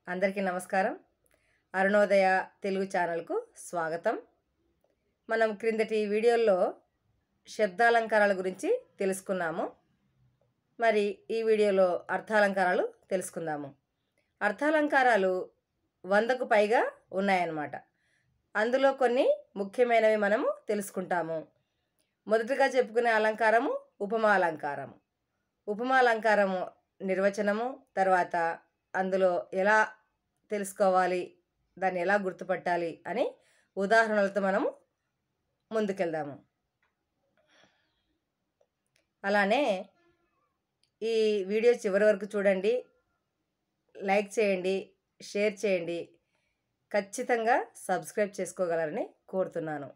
అందరికీ నమస్కారం అరుణోదయ తెలుగు ఛానల్కు స్వాగతం మనం క్రిందటి వీడియోల్లో శబ్దాలంకారాల గురించి తెలుసుకున్నాము మరి ఈ వీడియోలో అర్థాలంకారాలు తెలుసుకుందాము అర్థాలంకారాలు వందకు పైగా ఉన్నాయన్నమాట అందులో కొన్ని ముఖ్యమైనవి మనము తెలుసుకుంటాము మొదటగా చెప్పుకునే అలంకారము ఉపమా అలంకారము ఉపమా అలంకారము నిర్వచనము తర్వాత అందులో ఎలా తెలుసుకోవాలి దాన్ని ఎలా గుర్తుపట్టాలి అని ఉదాహరణలతో మనము ముందుకెళ్దాము అలానే ఈ వీడియో చివరి వరకు చూడండి లైక్ చేయండి షేర్ చేయండి ఖచ్చితంగా సబ్స్క్రైబ్ చేసుకోగలరని కోరుతున్నాను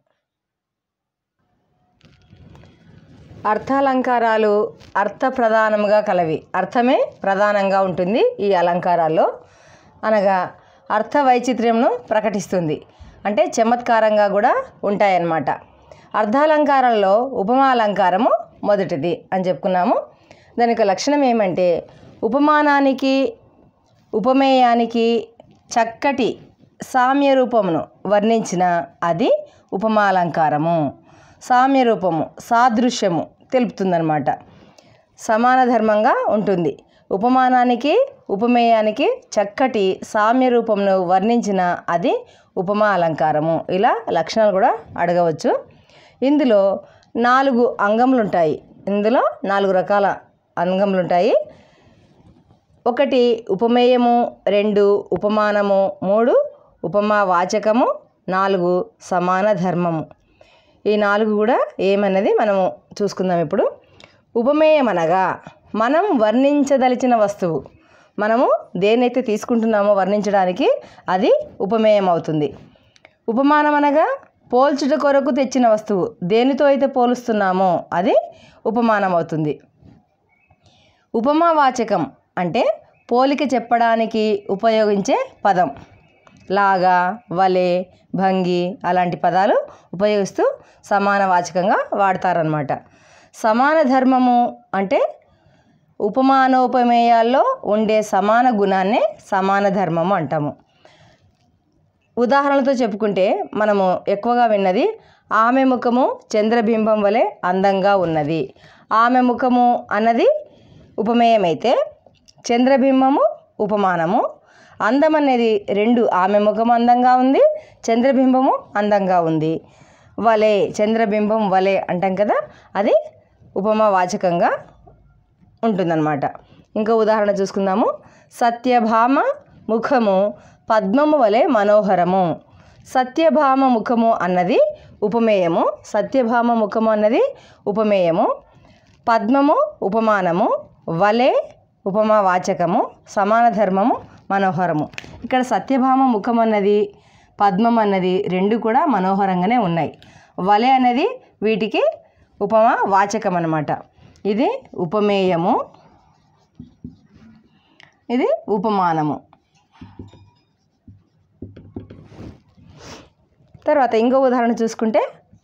అర్థాలంకారాలు అర్థ ప్రధానముగా కలవి అర్థమే ప్రధానంగా ఉంటుంది ఈ అలంకారాల్లో అనగా అర్థ వైచిత్ర్యంను ప్రకటిస్తుంది అంటే చమత్కారంగా కూడా ఉంటాయన్నమాట అర్థాలంకారంలో ఉపమాలంకారము మొదటిది అని చెప్పుకున్నాము దానికి లక్షణం ఏమంటే ఉపమానానికి ఉపమేయానికి చక్కటి సామ్య రూపమును వర్ణించిన అది ఉపమాలంకారము సామ్య రూపము సాదృశ్యము తెలుపుతుందన్నమాట సమాన ధర్మంగా ఉంటుంది ఉపమానానికి ఉపమేయానికి చక్కటి సామ్య రూపమును వర్ణించిన అది ఉపమా అలంకారము ఇలా లక్షణాలు కూడా అడగవచ్చు ఇందులో నాలుగు అంగములు ఉంటాయి ఇందులో నాలుగు రకాల అంగములు ఉంటాయి ఒకటి ఉపమేయము రెండు ఉపమానము మూడు ఉపమా వాచకము నాలుగు సమాన ధర్మము ఈ నాలుగు కూడా ఏమన్నది మనము చూసుకుందాం ఇప్పుడు ఉపమేయం అనగా మనం వర్ణించదలిచిన వస్తువు మనము దేనైతే తీసుకుంటున్నామో వర్ణించడానికి అది ఉపమేయం అవుతుంది ఉపమానం అనగా పోల్చుట కొరకు తెచ్చిన వస్తువు దేనితో అయితే పోలుస్తున్నామో అది ఉపమానం అవుతుంది ఉపమావాచకం అంటే పోలిక చెప్పడానికి ఉపయోగించే పదం లాగా వలె భంగి అలాంటి పదాలు ఉపయోగిస్తూ సమాన వాచకంగా వాడతారనమాట సమాన ధర్మము అంటే ఉపమానోపమేయాల్లో ఉండే సమాన గుణాన్నే సమాన ధర్మము అంటాము ఉదాహరణతో చెప్పుకుంటే మనము ఎక్కువగా విన్నది ఆమె ముఖము చంద్రబింబం వలె అందంగా ఉన్నది ఆమె ముఖము అన్నది ఉపమేయమైతే చంద్రబింబము ఉపమానము అందం అనేది రెండు ఆమె ముఖం అందంగా ఉంది చంద్రబింబము అందంగా ఉంది వలే చంద్రబింబం వలే అంటాం కదా అది ఉపమా వాచకంగా ఉంటుందన్నమాట ఇంకో ఉదాహరణ చూసుకుందాము సత్యభామ ముఖము పద్మము వలె మనోహరము సత్యభామ ముఖము అన్నది ఉపమేయము సత్యభామ ముఖము అన్నది ఉపమేయము పద్మము ఉపమానము వలె ఉపమా వాచకము సమాన ధర్మము మనోహరము ఇక్కడ సత్యభామ ముఖం అన్నది పద్మం అన్నది రెండు కూడా మనోహరంగానే ఉన్నాయి వలె అనేది వీటికి ఉపమా వాచకం అన్నమాట ఇది ఉపమేయము ఇది ఉపమానము తర్వాత ఇంకో ఉదాహరణ చూసుకుంటే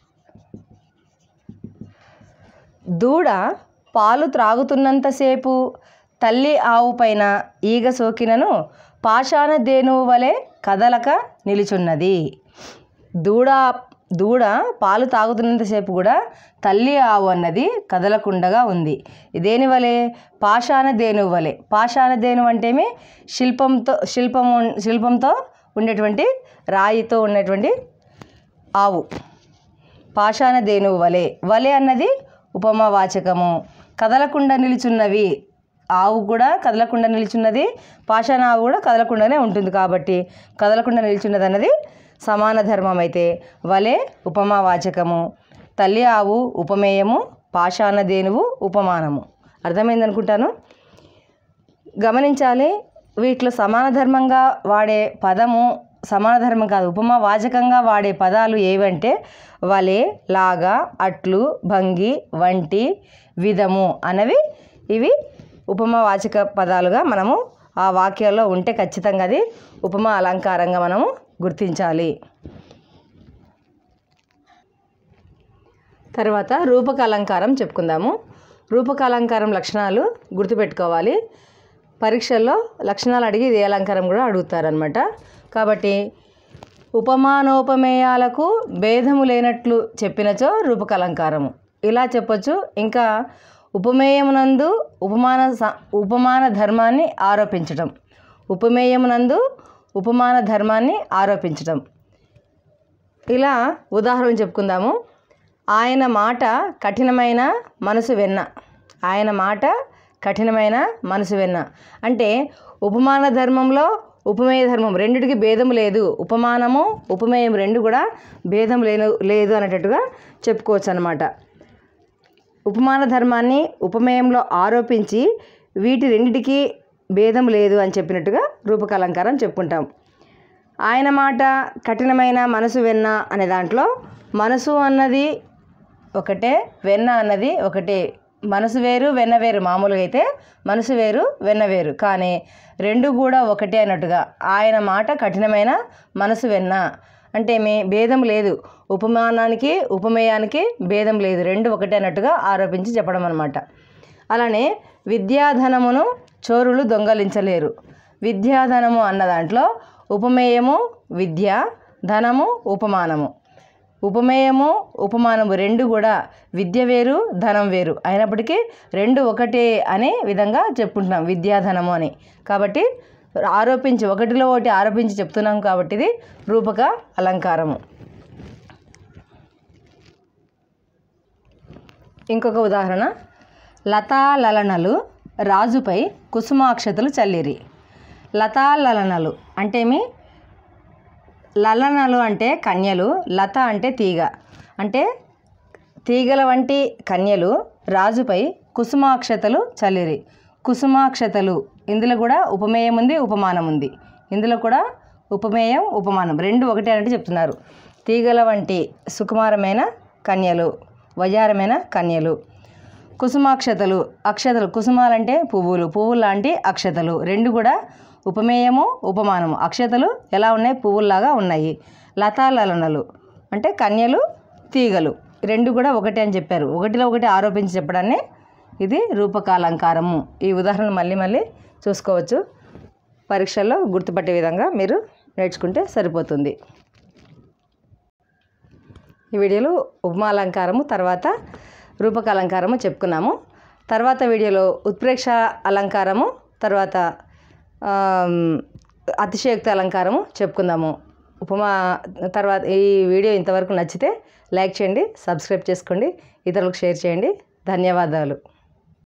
దూడ పాలు త్రాగుతున్నంతసేపు తల్లి ఆవు పైన ఈగ సోకినను పాషాణ దేనువు వలె కదలక నిలుచున్నది దూడ దూడ పాలు తాగుతున్నంతసేపు కూడా తల్లి ఆవు అన్నది కదలకుండగా ఉంది దేని వలె పాషాణ దేనువు వలె పాషాణ దేనువు అంటేమి శిల్పంతో శిల్పము శిల్పంతో ఉండేటువంటి రాయితో ఉన్నటువంటి ఆవు పాషాణ దేనువు వలె వలె అన్నది ఉపమావాచకము కదలకుండా నిలుచున్నవి ఆవు కూడా కదలకుండా నిలుచున్నది పాషాణ ఆవు కూడా కదలకుండానే ఉంటుంది కాబట్టి కదలకుండా నిలుచున్నది అన్నది సమాన ధర్మం అయితే వలె ఉపమావాచకము తల్లి ఆవు ఉపమేయము పాషాణ దేనువు ఉపమానము అర్థమైంది అనుకుంటాను గమనించాలి వీటిలో సమాన ధర్మంగా వాడే పదము సమాన ధర్మం కాదు ఉపమా వాచకంగా వాడే పదాలు ఏవంటే వలె లాగా అట్లు భంగి వంటి విధము అనేవి ఇవి ఉపమా వాచక పదాలుగా మనము ఆ వాక్యాల్లో ఉంటే ఖచ్చితంగా అది ఉపమా అలంకారంగా మనము గుర్తించాలి తర్వాత రూపక అలంకారం చెప్పుకుందాము రూపక అలంకారం లక్షణాలు గుర్తుపెట్టుకోవాలి పరీక్షల్లో లక్షణాలు అడిగి ఇది ఏ అలంకారం కూడా అడుగుతారనమాట కాబట్టి ఉపమానోపమేయాలకు భేదము లేనట్లు చెప్పినచో రూపకలంకారము ఇలా చెప్పొచ్చు ఇంకా ఉపమేయమునందు ఉపమాన స- ఉపమాన ధర్మాన్ని ఆరోపించటం ఉపమేయమునందు ఉపమాన ధర్మాన్ని ఆరోపించటం ఇలా ఉదాహరణ చెప్పుకుందాము ఆయన మాట కఠినమైన మనసు వెన్న ఆయన మాట కఠినమైన మనసు వెన్న అంటే ఉపమాన ధర్మంలో ఉపమేయ ధర్మం రెండిటికి భేదం లేదు ఉపమానము ఉపమేయం రెండు కూడా భేదం లేను లేదు అనేటట్టుగా చెప్పుకోవచ్చు అనమాట ఉపమాన ధర్మాన్ని ఉపమేయంలో ఆరోపించి వీటి రెండిటికి భేదం లేదు అని చెప్పినట్టుగా రూపకలంకారం చెప్పుకుంటాం ఆయన మాట కఠినమైన మనసు వెన్న అనే దాంట్లో మనసు అన్నది ఒకటే వెన్న అన్నది ఒకటే మనసు వేరు వెన్న వేరు మామూలుగా అయితే మనసు వేరు వెన్న వేరు కానీ రెండు కూడా ఒకటే అన్నట్టుగా ఆయన మాట కఠినమైన మనసు వెన్న అంటే మీ భేదం లేదు ఉపమానానికి ఉపమేయానికి భేదం లేదు రెండు ఒకటే అన్నట్టుగా ఆరోపించి చెప్పడం అనమాట అలానే విద్యాధనమును చోరులు దొంగలించలేరు విద్యాధనము అన్న దాంట్లో ఉపమేయము విద్య ధనము ఉపమానము ఉపమేయము ఉపమానము రెండు కూడా విద్య వేరు ధనం వేరు అయినప్పటికీ రెండు ఒకటే అనే విధంగా చెప్పుకుంటున్నాం విద్యాధనము అని కాబట్టి ఆరోపించి ఒకటిలో ఒకటి ఆరోపించి చెప్తున్నాం కాబట్టి ఇది రూపక అలంకారము ఇంకొక ఉదాహరణ లతాలలనలు రాజుపై కుసుమాక్షతలు చల్లిరి లతాలలనలు అంటే మీ లలనలు అంటే కన్యలు లత అంటే తీగ అంటే తీగల వంటి కన్యలు రాజుపై కుసుమాక్షతలు చల్లిరి కుసుమాక్షతలు ఇందులో కూడా ఉపమేయం ఉంది ఉపమానం ఉంది ఇందులో కూడా ఉపమేయం ఉపమానం రెండు ఒకటే అంటే చెప్తున్నారు తీగల వంటి సుకుమారమైన కన్యలు వజారమైన కన్యలు కుసుమాక్షతలు అక్షతలు కుసుమాలంటే పువ్వులు పువ్వులు లాంటి అక్షతలు రెండు కూడా ఉపమేయము ఉపమానము అక్షతలు ఎలా ఉన్నాయి పువ్వుల్లాగా ఉన్నాయి లతాలలనలు అంటే కన్యలు తీగలు రెండు కూడా ఒకటే అని చెప్పారు ఒకటిలో ఒకటి ఆరోపించి చెప్పడాన్ని ఇది రూపకాలంకారము ఈ ఉదాహరణ మళ్ళీ మళ్ళీ చూసుకోవచ్చు పరీక్షల్లో గుర్తుపట్టే విధంగా మీరు నేర్చుకుంటే సరిపోతుంది ఈ వీడియోలో ఉపమాలంకారము తర్వాత రూపకాలంకారము చెప్పుకున్నాము తర్వాత వీడియోలో ఉత్ప్రేక్ష అలంకారము తర్వాత ఆమ్, అతిశయోక్తి అలంకారము చెప్పుకుందాము ఉపమా తర్వాత ఈ వీడియో ఇంతవరకు నచ్చితే లైక్ చేయండి సబ్స్క్రైబ్ చేసుకోండి ఇతరులకు షేర్ చేయండి ధన్యవాదాలు